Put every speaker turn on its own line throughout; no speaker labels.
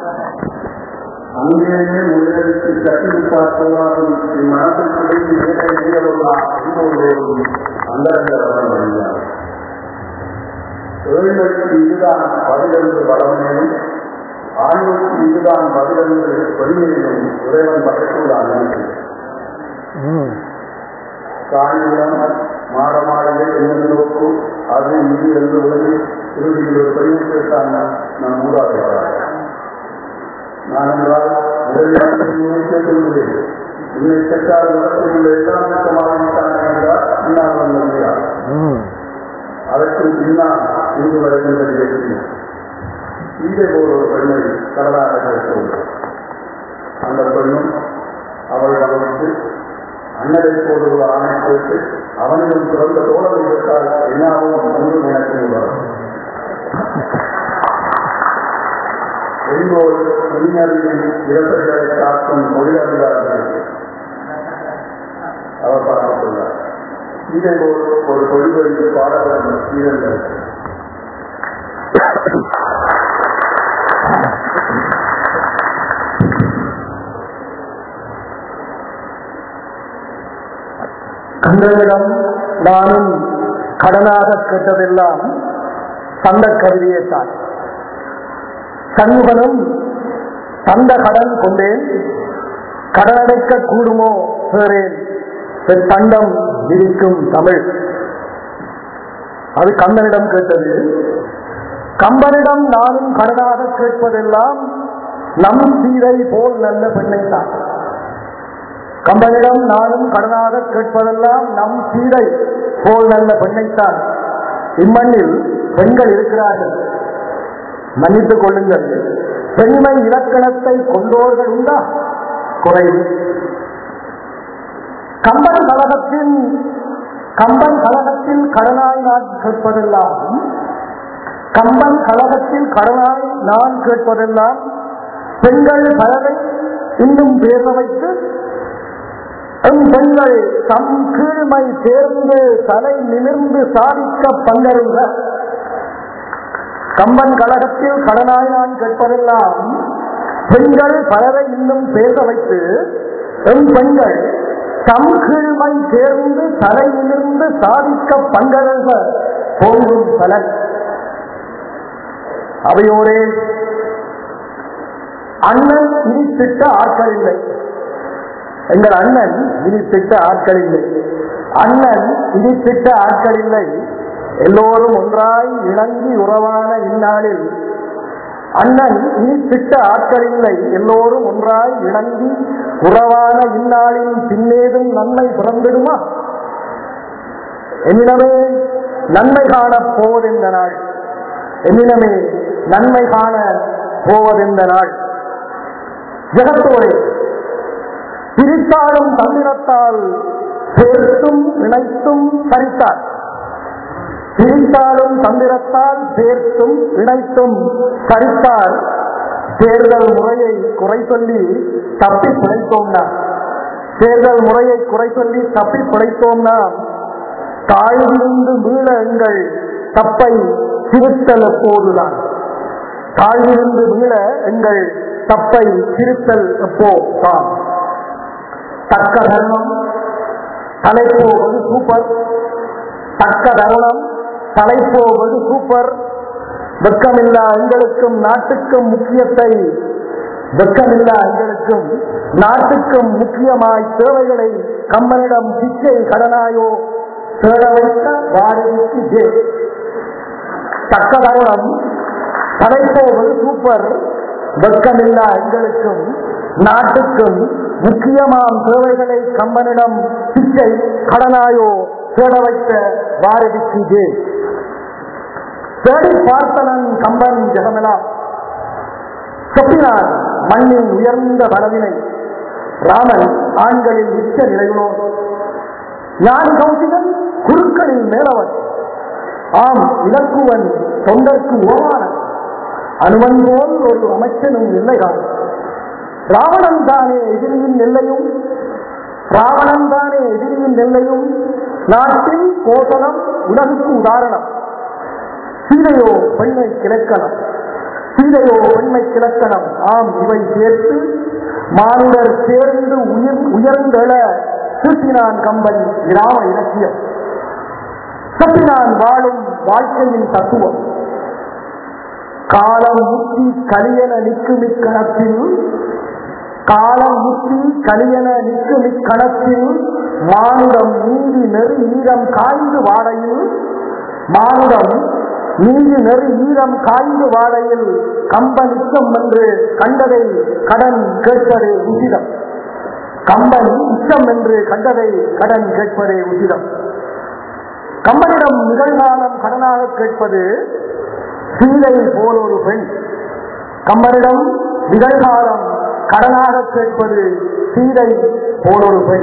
அங்கேயே முயற்சி கட்டி பார்ப்பதாகும் மனத்திற்குள்ளே நேர இயலுள்ளா இன்னொரு அந்தரங்கரவன் வழியார் ஏழ்மைக்கு இதுதான் பதிலென்று பலமையும் ஆண்மைக்கு இதுதான் பதிலென்று வலிமையிலும் இறைவன் பக்கத்தில் அனுமதி காணியம் மாடமாடலே என்ன நோக்கு அது இது என்று உலகி இறுதியில் ஒரு பெரிய கேட்டாங்க நான் மூதாதையார் நான் என்றால் முதலில் சொல்கிறேன் உன்னை செட்டால் உலகத்தில் எல்லாம் சமாளித்தான் என்றால் பின்னால் வந்த முடியாது அதற்கு பின்னால் இங்கு வருகின்ற நிகழ்ச்சி இதே போல் ஒரு பெண்ணை கடலாக கேட்கும் அந்த பெண்ணும் அவளிடம் வந்து அண்ணனை போல் ஒரு ஆணை கேட்டு அவனிடம் பிறந்த தோழமை கேட்டால் என்னாவும் ஒன்றும் எனக்கு வரும் எங்கோர் இளைஞர்களின் இறப்புகளை காக்கும் தொழிலாளர்கள் அவர் பார்த்துள்ளார் இதே போல் ஒரு தொழில்வழி பாடகர் வீரர்கள்
கந்தனிடம் நானும் கடனாக கேட்டதெல்லாம் தந்த கவிதையை தான் சண்முகனும் தந்த கடன் கொண்டேன் கடனடைக்க கூடுமோ பேரேன் தண்டம் விரிக்கும் தமிழ் அது கந்தனிடம் கேட்டது கம்பனிடம் நானும் கடனாக கேட்பதெல்லாம் நம் சீரை போல் நல்ல பெண்ணை தான் கம்பனிடம் நானும் கடனாக கேட்பதெல்லாம் நம் சீரை போல் நல்ல பெண்ணைத்தான் இம்மண்ணில் பெண்கள் இருக்கிறார்கள் மன்னித்துக் கொள்ளுங்கள் பெண்மை இலக்கணத்தை கொண்டோர்கள் உண்டா குறைவு கம்பன் கழகத்தின் கம்பன் கழகத்தில் கடனாய் நான் கேட்பதெல்லாம் கம்பன் கழகத்தில் கடனாய் நான் கேட்பதெல்லாம் பெண்கள் பலரை இன்னும் பேச வைத்து எம் பெண்கள் தம் கீழ்மை சேர்ந்து தலை நிமிர்ந்து சாதிக்க பங்கருங்க கம்பன் கழகத்தில் கடனாய் நான் கேட்பதெல்லாம் பெண்கள் பலரை இன்னும் பேச வைத்து எம் பெண்கள் தம் கீழ்மை சேர்ந்து தலை நிமிர்ந்து சாதிக்க பங்கருங்க போகும் பலர் அவையோரே அண்ணன் இனித்திட்ட ஆட்கள் இல்லை எங்கள் அண்ணன் இனித்திட்ட ஆட்கள் இல்லை அண்ணன் இனித்திட்ட ஆட்கள் இல்லை எல்லோரும் ஒன்றாய் இணங்கி உறவான இந்நாளில் அண்ணன் இனித்திட்ட ஆட்கள் இல்லை எல்லோரும் ஒன்றாய் இணங்கி உறவான இந்நாளில் பின்னேதும் நன்மை பிறந்திடுமா என்னிடமே நன்மை காண போவதெந்த நாள் என்னிடமே நன்மை காண போவதெந்த நாள் ஜெகத்தோரே பிரித்தாலும் தந்திரத்தால் சேர்த்தும் இணைத்தும் சரித்தார் பிரித்தாலும் தந்திரத்தால் சேர்த்தும் இணைத்தும் சரித்தார் தேர்தல் முறையை குறை சொல்லி தப்பி பிழைத்தோம் நாம் தேர்தல் முறையை குறை சொல்லி தப்பி பிழைத்தோம் நாம் தாழ்விருந்து மீள எங்கள் தப்பை திருத்தல் எப்போதுதான் தாழ்விருந்து மீள எங்கள் தப்பை திருத்தல் எப்போ தான் தக்க தருணம் தலைப்போவது சூப்பர் தக்க தருணம் தலைப்போவது சூப்பர் வெக்கமில்லா எங்களுக்கும் நாட்டுக்கும் முக்கியத்தை வெக்கமில்லா எங்களுக்கும் நாட்டுக்கும் முக்கியமாய் தேவைகளை கம்மனிடம் பிச்சை கடனாயோ தேட வைத்த வாடகைக்கு ஜே தக்க தருணம் தலைப்போவது சூப்பர் வெக்கமில்லா எங்களுக்கும் நாட்டுக்கும் முக்கியமாம் தேவைகளை கம்பனிடம் பிச்சை கடனாயோ தேட வைத்த பாரதிக்கு ஜே தேடி பார்த்தனன் கம்பன் ஜெகமெலாம் சொப்பினான் மண்ணின் உயர்ந்த பலவினை ராமன் ஆண்களில் உச்ச நிலையுள்ளோன் ஞான் கௌசிகன் குருக்களில் மேலவன் ஆம் இலக்குவன் தொண்டர்க்கு ஓவானன் அனுமன் போல் ஒரு அமைச்சனும் இல்லைதான் ராவணன் தானே எதிரியின் நெல்லையும் ராவணன் தானே எதிரியின் நெல்லையும் நாட்டில் கோசலம் உலகுக்கு உதாரணம் சீதையோ பெண்ணை கிழக்கணம் சீதையோ பெண்மை கிழக்கணம் ஆம் இவை சேர்த்து மானுடர் சேர்ந்து உயிர் உயர்ந்தெழ சூட்டினான் கம்பன் கிராம இலக்கியம் சப்பினான் வாழும் வாழ்க்கையின் தத்துவம் காலம் முத்தி கலியன நிற்கும் இக்கணத்தில் காலம் முத்தி கலியன நிற்கும் இக்கணத்தில் மானுடம் நீதி நெறி ஈரம் காய்ந்து வாடையில் மானுடம் நீதி நெறி ஈரம் காய்ந்து வாடையில் கம்பன் இச்சம் என்று கண்டதை கடன் கேட்பதே உசிதம் கம்பன் இச்சம் என்று கண்டதை கடன் கேட்பதே உசிதம் கம்பனிடம் நிகழ்காலம் கடனாக கேட்பது சீதை போல் ஒரு பெண் கம்பனிடம் நிகழ்காலம் கடனாக கேட்பது சீதை போல் ஒரு பெண்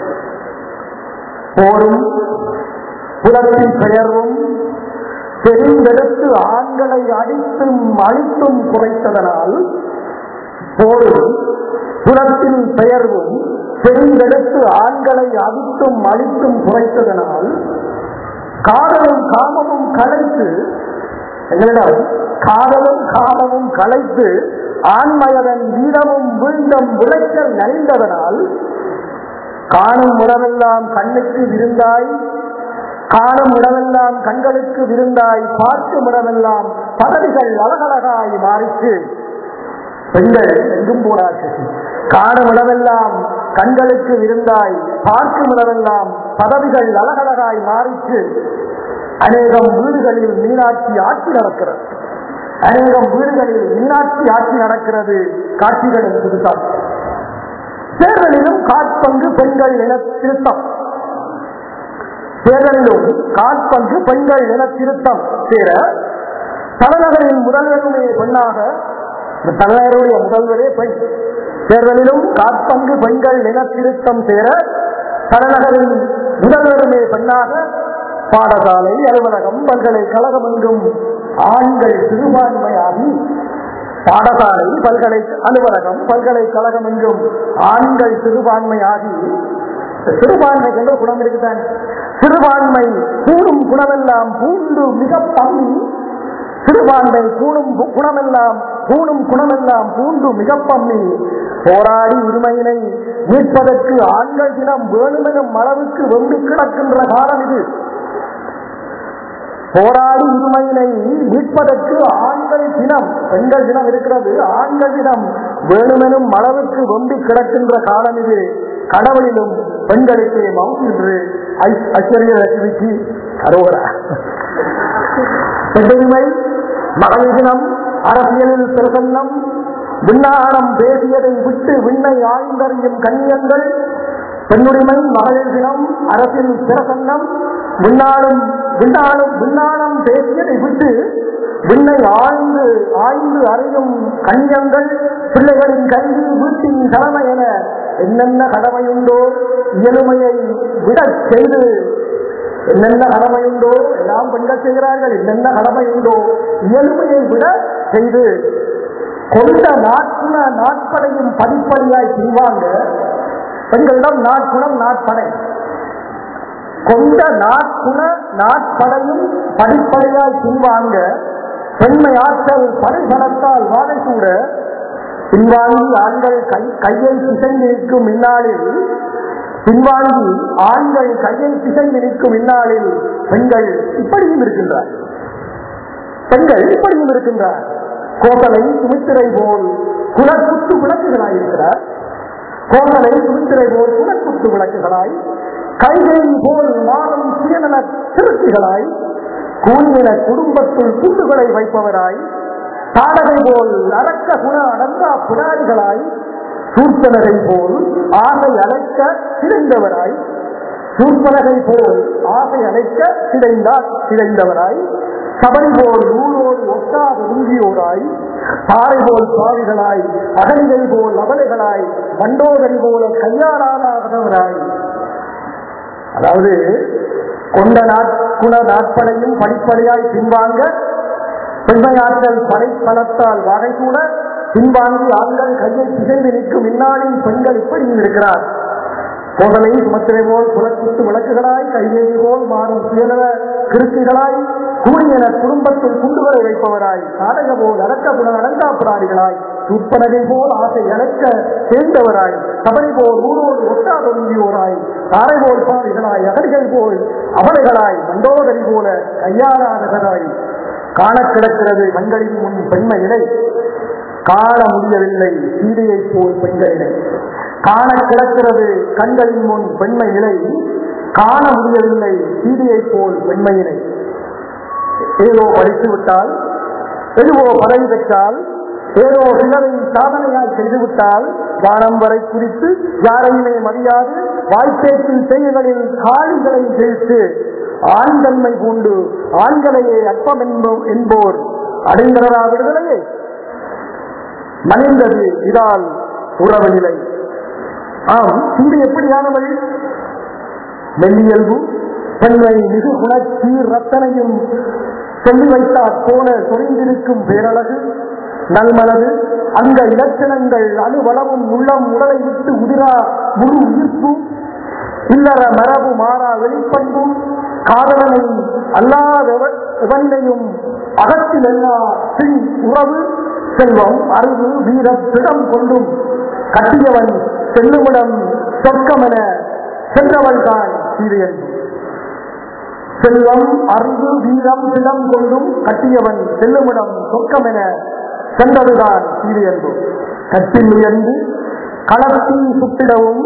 போரும் புலத்தின் பெயர்வும் தெரிந்தெடுத்து ஆண்களை அடித்தும் அழித்தும் குறைத்ததனால் போரும் புலத்தின் பெயர்வும் தெரிந்தெடுத்து ஆண்களை அடித்தும் அழித்தும் குறைத்ததனால் காதலும் காமமும் கலைத்து எங்களிடம் காதலும் காமமும் கலைத்து ஆண்மயதன் வீரமும் வீழ்ந்தம் விளைச்சல் நலிந்ததனால் காணும் உறவெல்லாம் கண்ணுக்கு விருந்தாய் காணும் இடமெல்லாம் கண்களுக்கு விருந்தாய் பார்க்கும் இடமெல்லாம் பதவிகள் அழகழகாய் மாறிச்சு பெண்கள் எங்கும் போனார்கள் காணும் இடமெல்லாம் கண்களுக்கு விருந்தாய் பார்க்கும் இடமெல்லாம் பதவிகள் அழகழகாய் மாறிச்சு அநேகம் வீடுகளில் மீனாட்சி ஆட்சி நடக்கிறது அநேகம் வீடுகளில் மீனாட்சி ஆட்சி நடக்கிறது காட்சிகளின் புதுசாக தேர்தலிலும் காற்பங்கு பெண்கள் என திருத்தம் தேர்தலிலும் காற்பங்கு பெண்கள் என திருத்தம் சேர தலைநகரின் முதல்வருடைய பெண்ணாக இந்த தலைநகருடைய முதல்வரே பெண் தேர்தலிலும் காற்பங்கு பெண்கள் என திருத்தம் சேர தலைநகரின் முதல்வருமே பெண்ணாக பாடசாலை அலுவலகம் பல்கலைக்கழகம் என்றும் ஆண்கள் சிறுபான்மையாகி பாடசாலை பல்கலை அலுவலகம் பல்கலைக்கழகம் என்றும் ஆண்கள் சிறுபான்மையாகி சிறுபான்மை என்ற குணம் இருக்குதான் சிறுபான்மை கூடும் குணமெல்லாம் பூண்டு மிக பம்மி சிறுபான்மை கூடும் குணமெல்லாம் பூணும் குணமெல்லாம் பூண்டு மிக பம்மி போராடி உரிமையினை மீட்பதற்கு ஆண்கள் தினம் வேணுமெனும் அளவுக்கு வெம்பி கிடக்கின்ற காலம் இது போராடி உரிமையினை மீட்பதற்கு ஆண்கள் தினம் பெண்கள் தினம் இருக்கிறது ஆண்கள் தினம் வேணுமெனும் அளவுக்கு வெம்பி கிடக்கின்ற காலம் இது கடவுளிலும் பெண்களுக்கு மவுத் என்று ஐஸ்வர்ய லட்சுமிக்கு அரோகரா பெண்ணுரிமை மகளிர் தினம் அரசியலில் பிரசன்னம் விண்ணாடம் பேசியதை விட்டு விண்ணை ஆய்ந்தறியும் கண்ணியங்கள் பெண்ணுரிமை மகளிர் தினம் அரசியல் பிரசன்னம் விண்ணாடும் விண்ணாடும் விண்ணாடம் பேசியதை விட்டு விண்ணை ஆழ்ந்து ஆய்ந்து அறியும் கண்ணியங்கள் பிள்ளைகளின் கல்வி வீட்டின் கடமை என என்னென்ன கடமையுண்டோ இயலுமையை விடச் செய்து என்னென்ன கடமையுண்டோ எல்லாம் பெண்கள் செய்கிறார்கள் என்னென்ன கடமையுண்டோ இயலுமையை விட செய்து கொண்ட நாட்குண நாட்படையும் படிப்படியாய் செய்வாங்க பெண்களிடம் நாட்குணம் நாட்படை கொண்ட நாட்குண நாட்படையும் படிப்படியாய் செய்வாங்க பெண்மை ஆற்றல் படைபலத்தால் வாழை கூட பின்வாங்கி ஆண்கள் கை கையை பிசைந்து நிற்கும் இந்நாளில் பின்வாங்கி ஆண்கள் கையை பிசைந்து நிற்கும் இந்நாளில் பெண்கள் இப்படியும் இருக்கின்றார் பெண்கள் இப்படியும் இருக்கின்றார் கோசலை சுமித்திரை போல் குலக்குத்து விளக்குகளாய் இருக்கிறார் கோசலை சுமித்திரை போல் குலக்குத்து விளக்குகளாய் கைகை போல் மாதம் சுயநல திருத்திகளாய் கூலின குடும்பத்துள் குண்டுகளை வைப்பவராய் தாடகை போல் அரக்க குண அடங்கா புடாரிகளாய் சூர்த்தனகை போல் ஆசை அழைக்க சிதைந்தவராய் சூர்த்தனகை போல் ஆசை அழைக்க சிதைந்தார் சிதைந்தவராய் சபரி போல் நூலோடு ஒட்டாத உங்கியோராய் பாறை போல் பாவிகளாய் அகலிகை போல் அவலைகளாய் மண்டோதரி போல கையாளாதவராய் அதாவது கொண்ட நாட்குண நாட்படையும் படிப்படியாய் பின்வாங்க பெண்மையாற்றல் படைப்பலத்தால் வகை கூட பின்வாங்கி ஆண்கள் கையை சிதைந்து நிற்கும் இந்நாளில் பெண்கள் இப்படியும் இருக்கிறார் கோதலை சுமத்திரை போல் புலக்குத்து விளக்குகளாய் கைவேலி போல் மாறும் சுயநல கிருத்திகளாய் கூடியன குடும்பத்தில் குண்டுகளை வைப்பவராய் நாடக போல் அடக்கப்புற அடங்காப்புறாடிகளாய் உட்பனகை போல் ஆசை அழைக்க சேர்ந்தவராய் சபை போல் ஊரோடு ஒட்டாதொங்கியோராய் தாரை போல் பாவிகளாய் அகடிகள் போல் அவளைகளாய் மண்டோதரி போல கையாளாதவராய் காண கிடக்கிறது கண்களின் முன் பெண்மையினை காண முடியவில்லை சீதையை போல் பெண்களினை காண கிடக்கிறது கண்களின் முன் பெண்மை நிலை காண முடியவில்லை சீதையை போல் பெண்மையினை ஏதோ படித்து விட்டால் எதுவோ பதவி பெற்றால் ஏதோ சிலரை சாதனையாய் செய்துவிட்டால் வானம் வரை குறித்து யாரையுமே மதியாது வாய்ப்பேச்சில் செய்திகளில் காலிகளை ஜெயித்து ஆண் தன்மை பூண்டு ஆண்களையே அற்பம் என்போ- என்போர் அடைந்தனரா விடுதலையே மறைந்தது இதால் உறவு நிலை ஆம் இது எப்படியானவள் மெல்லியல்பு பெண்மை மிகு குணச்சி ரத்தனையும் சொல்லி வைத்தாற் போல சொரிந்திருக்கும் பேரழகு நல்மனது அங்க இலட்சணங்கள் அணுவளவும் உள்ளம் உடலை விட்டு உதிரா முழு உயிர்ப்பும் இல்லற மரபு மாறா வெளிப்பண்பும் காதலனை அல்லாதவனையும் அகத்தில் எல்லா பின் உறவு செல்வம் அறிவு வீரம் திடம் கொண்டும் கட்டியவன் செல்லுமிடம் சொர்க்கமென சென்றவள் தான் சீரியன் செல்வம் அறிவு வீரம் திடம் கொண்டும் கட்டியவன் செல்லுமிடம் சொர்க்கமென சென்றதுதான் சீரியன்பு கட்டில் உயர்ந்து களத்தி சுட்டிடவும்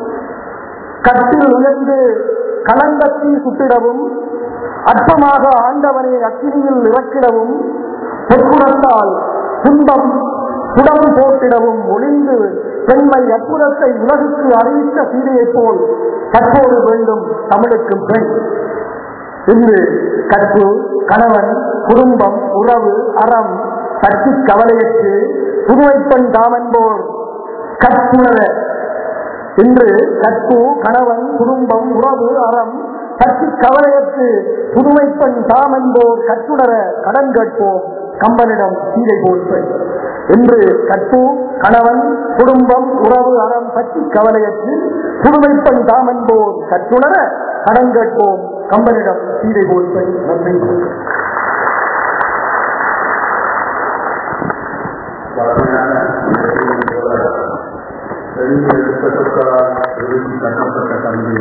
கட்டில் உயர்ந்து கலங்கத்தி சுட்டிடவும் அற்பமாக ஆண்டவனை அக்கினியில் இறக்கிடவும் பொற்குணத்தால் துன்பம் புடம் போட்டிடவும் ஒளிந்து பெண்மை அற்புதத்தை உலகுக்கு அறிவித்த சீதையைப் போல் தற்போது வேண்டும் தமிழுக்கு பெண் இன்று கற்பு கணவன் குடும்பம் உறவு அறம் பற்றி கவலையற்று புதுமைப்பெண் தாமென்போர் கற்புணர இன்று கற்பு கணவன் குடும்பம் உறவு அறம் பற்றி கவலையற்று புதுமைப்பெண் தாம் என்போர் கற்றுணர கடன் கேட்போம் கம்பனிடம் சீதை போல் பெண் இன்று கற்பு கணவன் குடும்பம் உறவு அறம் பற்றி கவலையற்று புதுமைப்பெண் தாம் என்போர் கற்றுணர கடன் கேட்போம் கம்பனிடம் சீதை போல் பெண் நன்றி
பழமையான இலக்கியம் போல பெரிய எழுத்த சொற்களால் எழுதி கட்டப்பட்ட கல்வி